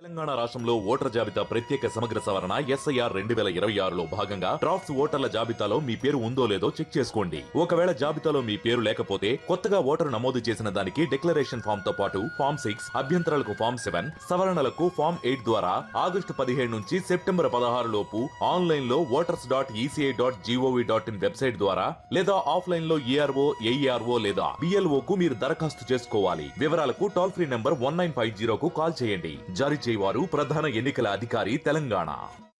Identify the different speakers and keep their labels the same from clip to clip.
Speaker 1: తెలంగాణ రాష్ట్రంలో ఓటర్ జాబితా ప్రత్యేక సమగ్ర సవరణ ఎస్ఐఆర్ రెండు వేల ఇరవై ఆరులో భాగంగా డ్రాఫ్ట్స్ ఓటర్ల జాబితాలో మీ పేరు ఉందో లేదో చెక్ చేసుకోండి ఒకవేళ జాబితాలో మీ పేరు లేకపోతే కొత్తగా ఓటరు నమోదు చేసిన దానికి డిక్లరేషన్ ఫామ్ తో పాటు ఫామ్ సిక్స్ అభ్యంతరాలకు ఫామ్ సెవెన్ సవరణలకు ఫామ్ ఎయిట్ ద్వారా ఆగస్టు పదిహేడు నుంచి సెప్టెంబర్ పదహారు లోపు ఆన్లైన్ లో voters dot ECI dot GOV dot in website ద్వారా లేదా ఆఫ్లైన్ లో ఈఆర్ఓ ఏఈఆర్ఓ లేదా బిఎల్ఓ కు మీరు దరఖాస్తు చేసుకోవాలి వివరాలకు toll free number one nine five జీరోకు కాల్ చేయండి జారీ చేయవారు ప్రధాన ఎన్నికల అధికారి Telangana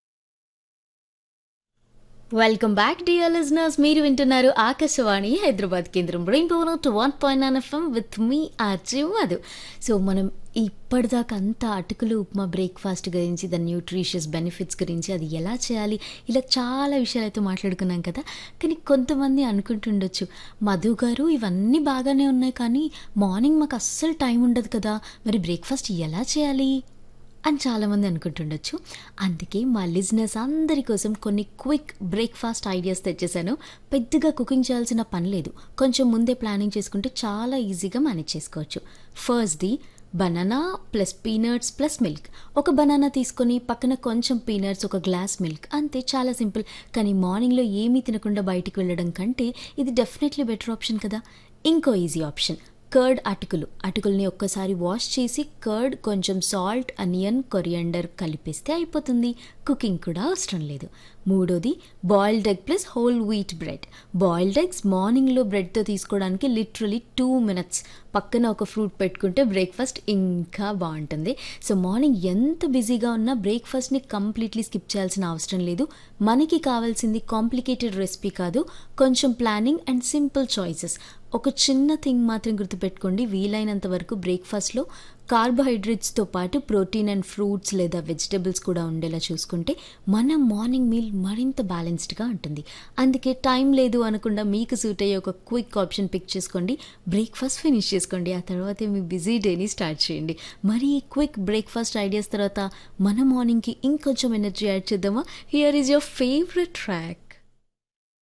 Speaker 2: welcome back dear listeners మీరు వింటున్నారు ఆకాశవాణి హైదరాబాద్ కేంద్రం rainbow two one point nine FM with me RJ Madhu so మనం ఇప్పటిదాకా అంతా అటుకులు ఉప్మా బ్రేక్ఫాస్ట్ గురించి దాని న్యూట్రిషియస్ బెనిఫిట్స్ గురించి అది ఎలా చేయాలి ఇలా చాలా విషయాలైతే మాట్లాడుకున్నాం కదా కానీ కొంతమంది అనుకుంటుండొచ్చు మధు గారు ఇవన్నీ బాగానే ఉన్నాయి కానీ మార్నింగ్ మాకు అస్సలు టైం ఉండదు కదా మరి బ్రేక్ఫాస్ట్ ఎలా చేయాలి అని చాలామంది అనుకుంటుండొచ్చు అందుకే మా లిజినెస్ అందరి కోసం కొన్ని క్విక్ బ్రేక్ఫాస్ట్ ఐడియాస్ తెచ్చేసాను పెద్దగా కుకింగ్ చేయాల్సిన పని లేదు కొంచెం ముందే ప్లానింగ్ చేసుకుంటే చాలా ఈజీగా మేనేజ్ చేసుకోవచ్చు ఫస్ట్ది banana plus peanuts plus milk ఒక బనానా తీసుకొని పక్కన కొంచెం పీనట్స్ ఒక గ్లాస్ మిల్క్ అంతే చాలా సింపుల్ కానీ మార్నింగ్లో ఏమీ తినకుండా బయటికి వెళ్ళడం కంటే ఇది డెఫినెట్లీ బెటర్ ఆప్షన్ కదా ఇంకో ఈజీ ఆప్షన్ కర్డ్ అటుకులు అటుకుల్ని ఒక్కసారి వాష్ చేసి కర్డ్ కొంచెం సాల్ట్ అనియన్ కొరియండర్ కలిపేస్తే అయిపోతుంది కుకింగ్ కూడా అవసరం లేదు మూడోది boiled egg plus whole wheat bread boiled eggs మార్నింగ్లో బ్రెడ్తో తీసుకోవడానికి లిటరలీ టూ మినిట్స్ పక్కన ఒక ఫ్రూట్ పెట్టుకుంటే బ్రేక్ఫాస్ట్ ఇంకా బాగుంటుంది సో మార్నింగ్ ఎంత బిజీగా ఉన్నా బ్రేక్ఫాస్ట్ని కంప్లీట్లీ స్కిప్ చేయాల్సిన అవసరం లేదు మనకి కావాల్సింది కాంప్లికేటెడ్ రెసిపీ కాదు కొంచెం ప్లానింగ్ అండ్ సింపుల్ చాయిసెస్ ఒక చిన్న థింగ్ మాత్రం గుర్తుపెట్టుకోండి వీలైనంత వరకు బ్రేక్ఫాస్ట్లో కార్బోహైడ్రేట్స్తో పాటు ప్రోటీన్ అండ్ ఫ్రూట్స్ లేదా వెజిటబుల్స్ కూడా ఉండేలా చూసుకుంటే మన మార్నింగ్ మీల్ మరింత బ్యాలెన్స్డ్గా ఉంటుంది అందుకే టైం లేదు అనకుండా మీకు సూట్ అయ్యే ఒక క్విక్ ఆప్షన్ పిక్ చేసుకోండి బ్రేక్ఫాస్ట్ ఫినిష్ చేసుకోండి ఆ తర్వాత మీ బిజీ డేని స్టార్ట్ చేయండి మరి ఈ క్విక్ బ్రేక్ఫాస్ట్ ఐడియాస్ తర్వాత మన మార్నింగ్కి ఇంకొంచెం ఎనర్జీ యాడ్ చేద్దామా here is your favourite track